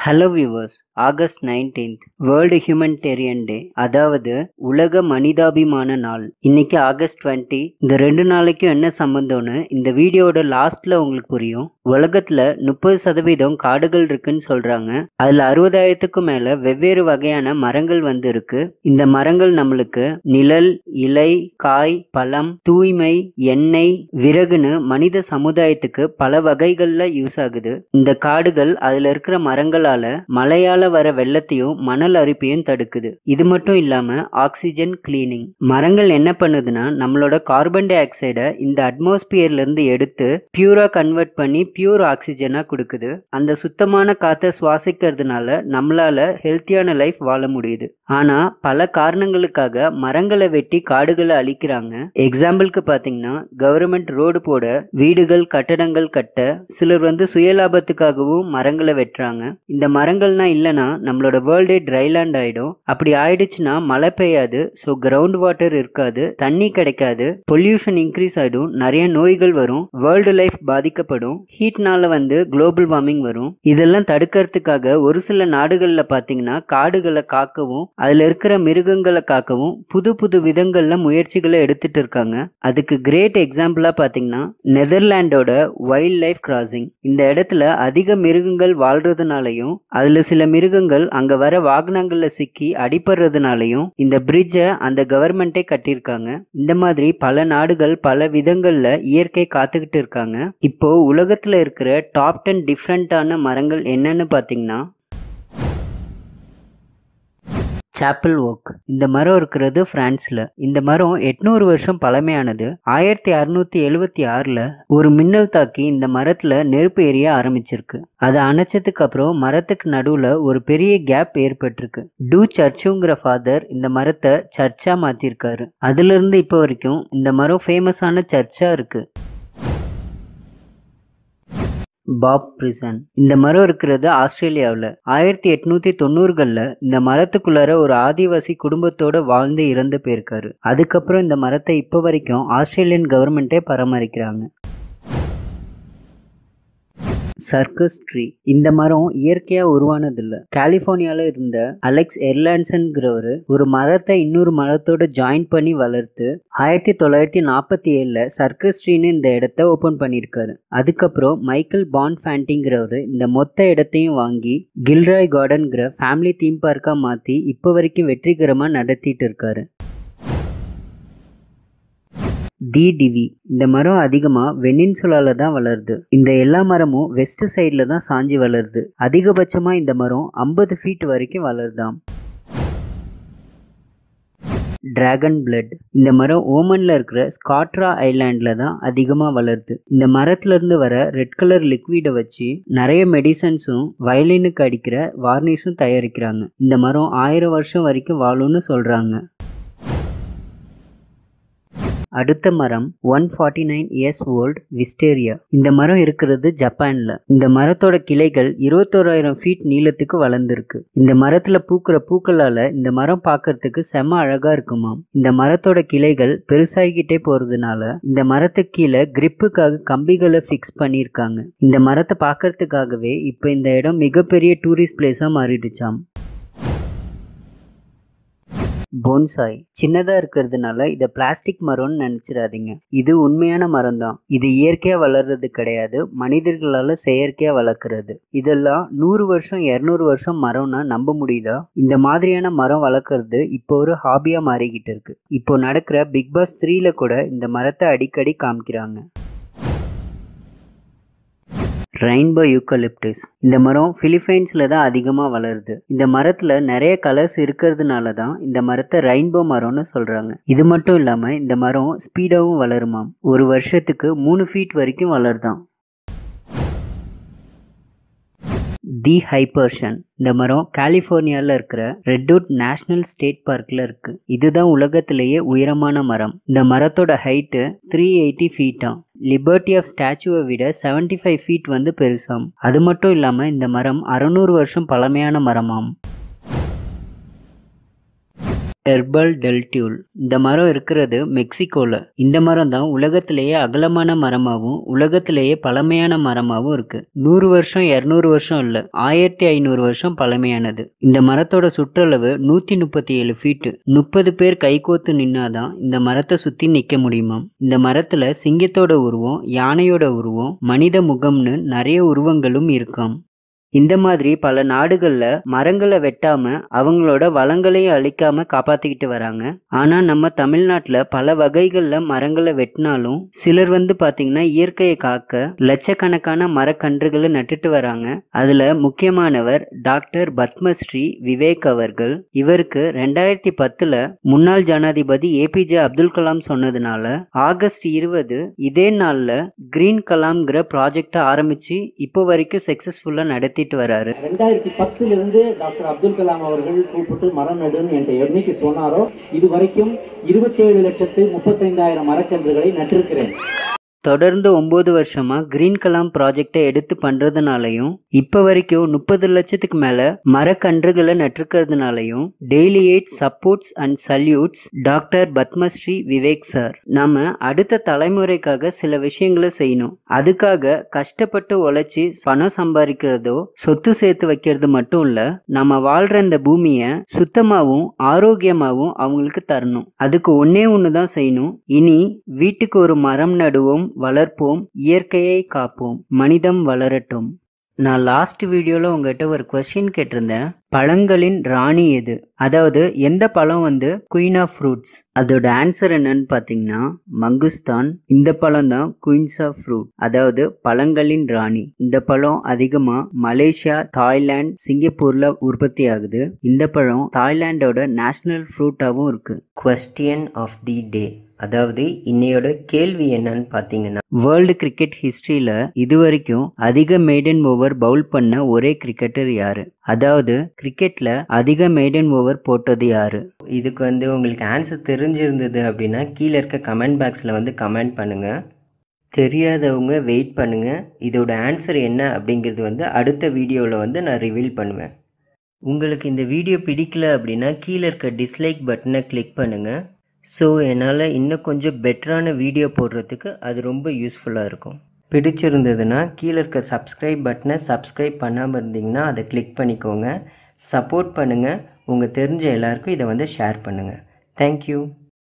hello viewers August nineteenth world humanitarian day அதாவது உலக மனிதாபிமான நாள் இன்னைக்கு ஆகஸ்ட் டுவெண்ட்டி இந்த ரெண்டு நாளைக்கும் என்ன சம்பந்தம்னு இந்த வீடியோட லாஸ்ட்ல உங்களுக்கு புரியும் உலகத்துல முப்பது சதவீதம் காடுகள் இருக்குன்னு சொல்றாங்க அதுல அறுபதாயிரத்துக்கும் மேல வெவ்வேறு வகையான மரங்கள் வந்து இருக்கு இந்த மரங்கள் நம்மளுக்கு நிழல் இலை காய் பழம் தூய்மை எண்ணெய் விறகுன்னு மனித சமுதாயத்துக்கு பல வகைகள்ல யூஸ் ஆகுது இந்த காடுகள் அதுல இருக்கிற மரங்களால மழையால வர வெள்ளத்தையும் மணல் அரிப்பையும் தடுக்குது இது மட்டும் இல்லாம ஆக்சிஜன் கிளீனிங் மரங்கள் என்ன பண்ணுதுன்னா நம்மளோட கார்பன் டை ஆக்சைடை இந்த அட்மாஸ்பியர்ல இருந்து எடுத்து பியூரா கன்வெர்ட் பண்ணி பியூர் ஆக்சிஜனா கொடுக்குது அந்த சுத்தமான காத்தை சுவாசிக்கிறதுனால நம்மளால ஹெல்த்தியான லைஃப் வாழ முடியுது ஆனா பல காரணங்களுக்காக மரங்களை வெட்டி காடுகளை அழிக்கிறாங்க எக்ஸாம்பிளுக்கு பாத்தீங்கன்னா கவர்மெண்ட் ரோடு போட வீடுகள் கட்டடங்கள் கட்ட சிலர் வந்து சுயலாபத்துக்காகவும் மரங்களை வெட்டுறாங்க இந்த மரங்கள்னா இல்லைன்னா நம்மளோட வேர்ல்டே ட்ரைலேண்ட் ஆயிடும் அப்படி ஆயிடுச்சுன்னா மழை பெய்யாது ஸோ கிரவுண்ட் வாட்டர் இருக்காது தண்ணி கிடைக்காது பொல்யூஷன் இன்க்ரீஸ் ஆயிடும் நிறைய நோய்கள் வரும் வேர்ல்டு லைஃப் பாதிக்கப்படும் ஹீட்னால வந்து குளோபல் வார்மிங் வரும் இதெல்லாம் தடுக்கிறதுக்காக ஒரு சில நாடுகள்ல பாத்தீங்கன்னா காடுகளை காக்கவும் அதுல இருக்கிற மிருகங்களை காக்கவும் புது புது விதங்கள்ல முயற்சிகளை எடுத்துட்டு இருக்காங்க அதுக்கு கிரேட் எக்ஸாம்பிளா பாத்தீங்கன்னா நெதர்லாண்டோட வைல்ட் லைஃப் கிராசிங் இந்த இடத்துல அதிக மிருகங்கள் வாழ்றதுனாலையும் அதுல சில மிருகங்கள் அங்க வர வாகனங்கள்ல சிக்கி அடிபடுறதுனாலையும் இந்த பிரிட்ஜை அந்த கவர்மெண்டே கட்டியிருக்காங்க இந்த மாதிரி பல நாடுகள் பல விதங்கள்ல இயற்கை காத்துக்கிட்டு இருக்காங்க இப்போ உலகத்துல இருக்கிற டாப் டென் டிஃப்ரெண்டான மரங்கள் என்னன்னு பாத்தீங்கன்னா சாப்பிள் ஓக் இந்த மரம் இருக்கிறது பிரான்ஸ்ல இந்த மரம் எட்நூறு வருஷம் பழமையானது ஆயிரத்தி அறுநூத்தி எழுவத்தி ஆறுல ஒரு மின்னல் தாக்கி இந்த மரத்துல நெருப்பு எரிய ஆரம்பிச்சிருக்கு அதை அணைச்சதுக்கு அப்புறம் மரத்துக்கு நடுவுல ஒரு பெரிய கேப் ஏற்பட்டிருக்கு டூ சர்ச்சுங்கிற ஃபாதர் இந்த மரத்தை சர்ச்சா மாத்திருக்காரு அதுல இருந்து இப்போ வரைக்கும் இந்த மரம் ஃபேமஸான சர்ச்சா இருக்கு பாப் பிரிசன் இந்த மரம் இருக்கிறது ஆஸ்திரேலியாவில் ஆயிரத்தி எட்நூத்தி தொண்ணூறுகளில் இந்த மரத்துக்குள்ளார ஒரு ஆதிவாசி குடும்பத்தோட வாழ்ந்து இறந்து போயிருக்காரு அதுக்கப்புறம் இந்த மரத்தை இப்போ வரைக்கும் ஆஸ்திரேலியன் கவர்மெண்ட்டே பராமரிக்கிறாங்க சர்க்கஸ் ட்ரீ இந்த மரம் இயற்கையா உருவானதில்ல கலிபோர்னியால இருந்த அலெக்ஸ் எர்லான்சன்கிறவரு ஒரு மரத்தை இன்னொரு மரத்தோட ஜாயின் பண்ணி வளர்த்து ஆயிரத்தி தொள்ளாயிரத்தி நாற்பத்தி ஏழுல சர்க்கஸ் ட்ரீன்னு இந்த இடத்த ஓபன் பண்ணியிருக்காரு அதுக்கப்புறம் மைக்கேல் பான் ஃபேண்டிங்கிறவரு இந்த மொத்த இடத்தையும் வாங்கி கில்ராய் கார்டன்கிற ஃபேமிலி தீம் பார்க்கா மாத்தி இப்போ வரைக்கும் வெற்றிகரமா நடத்திட்டு இருக்காரு தி டிவி இந்த மரம் அதிகமாக வெனின்சுலால தான் வளருது இந்த எல்லா மரமும் வெஸ்ட் சைடில் தான் சாஞ்சி வளருது அதிகபட்சமாக இந்த மரம் ஐம்பது ஃபீட் வரைக்கும் வளருதாம் டிராகன் பிளட் இந்த மரம் ஓமன்ல இருக்கிற ஸ்காட்ரா ஐலாண்ட்ல தான் அதிகமாக வளருது இந்த மரத்துல இருந்து வர ரெட் கலர் லிக்விடை வச்சு நிறைய மெடிசன்ஸும் வயலினுக்கு அடிக்கிற வார்னிஷும் தயாரிக்கிறாங்க இந்த மரம் ஆயிரம் வருஷம் வரைக்கும் வாழும்னு சொல்றாங்க அடுத்த மரம் one forty nine years old wisteria இந்த மரம் இருக்கிறது ஜப்பான்ல இந்த மரத்தோட கிளைகள் இருபத்தோராயிரம் ஃபீட் நீளத்துக்கு வளர்ந்துருக்கு இந்த மரத்துல பூக்கிற பூக்களால இந்த மரம் பார்க்கறதுக்கு செம அழகா இருக்குமாம் இந்த மரத்தோட கிளைகள் பெருசாகிக்கிட்டே போறதுனால இந்த மரத்துக்கு கீழே கிரிப்புக்காக கம்பிகளை ஃபிக்ஸ் பண்ணியிருக்காங்க இந்த மரத்தை பார்க்கறதுக்காகவே இப்போ இந்த இடம் மிகப்பெரிய டூரிஸ்ட் பிளேஸா மாறிடுச்சாம் போன்சாய் சின்னதா இருக்கிறதுனால இதை பிளாஸ்டிக் மரம்னு நினைச்சிடாதீங்க இது உண்மையான மரம் தான் இது இயற்கையா வளர்றது கிடையாது மனிதர்களால செயற்கையா வளர்க்கறது இதெல்லாம் நூறு வருஷம் இருநூறு வருஷம் மரம்னா நம்ப முடியுதா இந்த மாதிரியான மரம் வளர்க்கறது இப்போ ஒரு ஹாபியா மாறிக்கிட்டு இருக்கு இப்போ நடக்கிற பிக் பாஸ் த்ரீல கூட இந்த மரத்தை அடிக்கடி காமிக்கிறாங்க ரெயின்போ யூக்கலிப்டிஸ் இந்த மரம் பிலிப்பைன்ஸில் தான் அதிகமாக வளருது இந்த மரத்தில் நிறைய கலர்ஸ் இருக்கிறதுனால தான் இந்த மரத்தை ரெயின்போ மரம்னு சொல்கிறாங்க இது மட்டும் இல்லாமல் இந்த மரம் ஸ்பீடாகவும் வளருமாம் ஒரு வருஷத்துக்கு மூணு ஃபீட் வரைக்கும் வளருதாம் தி ஹைப்பர்ஷன் இந்த மரம் கலிஃபோர்னியாவில் இருக்கிற ரெட்வுட் நேஷனல் ஸ்டேட் பார்க்கில் இருக்கு இதுதான் உலகத்திலேயே உயரமான மரம் இந்த மரத்தோட ஹைட்டு த்ரீ எயிட்டி ஃபீட்டாம் லிபர்ட்டி ஆஃப் ஸ்டாச்சுவை விட செவன்டி ஃபைவ் ஃபீட் வந்து பெருசாம் அது மட்டும் இல்லாமல் இந்த மரம் அறநூறு வருஷம் பழமையான மரமாம் ஹெர்பல் டெல்டியூல் இந்த மரம் இருக்கிறது மெக்சிகோல இந்த மரம் தான் உலகத்திலேயே அகலமான மரமாகவும் உலகத்திலேயே பழமையான மரமாகவும் இருக்கு நூறு வருஷம் இரநூறு வருஷம் இல்ல ஆயிரத்தி ஐநூறு வருஷம் பழமையானது இந்த மரத்தோட சுற்றளவு நூத்தி முப்பத்தி ஏழு ஃபீட்டு முப்பது பேர் கைகோத்து நின்னாதான் இந்த மரத்தை சுத்தி நிக்க முடியுமாம் இந்த மரத்துல சிங்கத்தோட உருவம் யானையோட உருவம் மனித முகம்னு நிறைய உருவங்களும் இருக்காம் இந்த மாதிரி பல நாடுகள்ல மரங்களை வெட்டாம அவங்களோட வளங்களையும் அழிக்காம காப்பாத்திக்கிட்டு வராங்க ஆனா நம்ம தமிழ்நாட்டுல பல வகைகள்ல மரங்களை வெட்டினாலும் சிலர் வந்து பாத்தீங்கன்னா இயற்கையை காக்க லட்சக்கணக்கான மரக்கன்றுகளை நட்டுட்டு வராங்க அதுல முக்கியமானவர் டாக்டர் பத்மஸ்ரீ விவேக் அவர்கள் இவருக்கு ரெண்டாயிரத்தி பத்துல முன்னாள் ஜனாதிபதி ஏபிஜே அப்துல் கலாம் சொன்னதுனால ஆகஸ்ட் இருபது இதே நாள்ல கிரீன் கலாம்ங்கிற ப்ராஜெக்டை ஆரம்பிச்சு இப்போ வரைக்கும் சக்சஸ்ஃபுல்லா நடத்திட்டு வராரு ரெண்டாயிரத்தி பத்துல இருந்து டாக்டர் அப்துல் கலாம் அவர்கள் கூப்பிட்டு மரம் நடுன்னு என்ற என்னைக்கு சொன்னாரோ இது வரைக்கும் இருபத்தேழு லட்சத்து முப்பத்தைந்தாயிரம் மரக்கன்றுகளை நட்டிருக்கிறேன் தொடர்ந்து ஒன்பது வருஷமா கிரீன் கலாம் ப்ராஜெக்டை எடுத்து பண்றதுனாலையும் இப்ப வரைக்கும் முப்பது லட்சத்துக்கு மேல மரக்கன்றுகளை நட்டிருக்கிறதுனாலையும் daily eight supports and salutes doctor Padmashri Vivek sir நாம அடுத்த தலைமுறைக்காக சில விஷயங்களை செய்யணும் அதுக்காக கஷ்டப்பட்டு உழைச்சி பணம் சம்பாதிக்கிறதோ சொத்து சேர்த்து வைக்கிறது மட்டும் இல்ல நம்ம வாழ்ற இந்த பூமியை சுத்தமாவும் ஆரோக்கியமாவும் அவங்களுக்கு தரணும் அதுக்கு ஒன்னே ஒன்று தான் செய்யணும் இனி வீட்டுக்கு ஒரு மரம் நடுவோம் வளர்ப்போம் இயற்கையை காப்போம் மனிதம் வளரட்டும் நான் லாஸ்ட் வீடியோவில் உங்ககிட்ட ஒரு கொஸ்டின் கேட்டிருந்தேன் பழங்களின் ராணி எது அதாவது எந்த பழம் வந்து குயின் ஆஃப் ஃப்ரூட்ஸ் அதோட ஆன்சர் என்னன்னு பார்த்தீங்கன்னா மங்குஸ்தான் இந்த பழம் தான் குயின்ஸ் ஆஃப் ஃப்ரூட் அதாவது பழங்களின் ராணி இந்த பழம் அதிகமாக மலேசியா தாய்லாந்து சிங்கப்பூர்ல உற்பத்தி ஆகுது இந்த பழம் தாய்லாண்டோட நேஷனல் ஃப்ரூட்டாகவும் இருக்கு கொஸ்டின் ஆஃப் தி டே அதாவது இன்னையோட கேள்வி என்னன்னு பார்த்தீங்கன்னா வேர்ல்டு கிரிக்கெட் ஹிஸ்டரியில இது வரைக்கும் அதிக மெய்டன் ஓவர் பவுல் பண்ண ஒரே கிரிக்கெட்டர் யாரு அதாவது கிரிக்கெட்ல அதிக மெய்டன் ஓவர் போட்டது யாரு இதுக்கு வந்து உங்களுக்கு ஆன்சர் தெரிஞ்சிருந்தது அப்படின்னா கீழே இருக்க கமெண்ட் பாக்ஸில் வந்து கமெண்ட் பண்ணுங்க தெரியாதவங்க வெயிட் பண்ணுங்க இதோட ஆன்சர் என்ன அப்படிங்கிறது வந்து அடுத்த வீடியோவில் வந்து நான் ரிவீல் பண்ணுவேன் உங்களுக்கு இந்த வீடியோ பிடிக்கல அப்படின்னா கீழே இருக்க டிஸ்லைக் பட்டனை கிளிக் பண்ணுங்கள் ஸோ என்னால் இன்னும் கொஞ்சம் பெட்டரான வீடியோ போடுறதுக்கு அது ரொம்ப யூஸ்ஃபுல்லாக இருக்கும் பிடிச்சிருந்ததுன்னா கீழே இருக்க சப்ஸ்கிரைப் பட்டனை சப்ஸ்கிரைப் பண்ணாமல் இருந்தீங்கன்னா அதை கிளிக் பண்ணிக்கோங்க சப்போர்ட் பண்ணுங்கள் உங்கள் தெரிஞ்ச எல்லாருக்கும் இதை வந்து ஷேர் பண்ணுங்கள் தேங்க்யூ